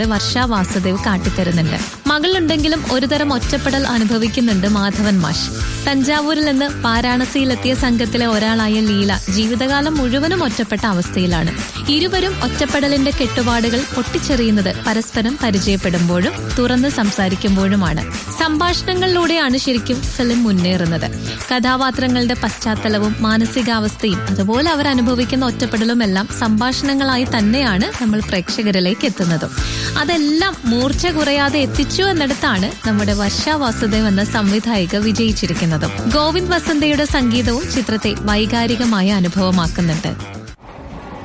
വർഷ വാസുദേവ് കാട്ടിത്തരുന്നുണ്ട് മകളുണ്ടെങ്കിലും ഒരുതരം ഒറ്റപ്പെടൽ അനുഭവിക്കുന്നുണ്ട് മാധവൻ മാഷ് തഞ്ചാവൂരിൽ നിന്ന് വാരാണസിയിലെത്തിയ സംഘത്തിലെ ഒരാളായ ലീല ജീവിതകാലം മുഴുവനും ഒറ്റപ്പെട്ട അവസ്ഥയിലാണ് ഇരുവരും ഒറ്റപ്പെടലിന്റെ കെട്ടുപാടുകൾ പൊട്ടിച്ചെറിയുന്നത് പരസ്പരം പരിചയപ്പെടുമ്പോഴും തുറന്ന് സംസാരിക്കുമ്പോഴുമാണ് സംഭാഷണങ്ങളിലൂടെയാണ് ശരിക്കും ഫിലിം മുന്നേറുന്നത് കഥാപാത്രങ്ങളുടെ പശ്ചാത്തലവും മാനസികാവസ്ഥയും അതുപോലെ അവർ അനുഭവിക്കുന്ന ഒറ്റപ്പെടലും എല്ലാം സംഭാഷണങ്ങളായി തന്നെയാണ് നമ്മൾ പ്രേക്ഷകരിലേക്ക് എത്തുന്നതും അതെല്ലാം മൂർച്ച കുറയാതെ എത്തിച്ചു എന്നിടത്താണ് നമ്മുടെ വർഷ വാസുദേവ് എന്ന സംവിധായിക വിജയിച്ചിരിക്കുന്നതും ഗോവിന്ദ് വസന്തയുടെ സംഗീതവും ചിത്രത്തെ വൈകാരികമായ അനുഭവമാക്കുന്നുണ്ട്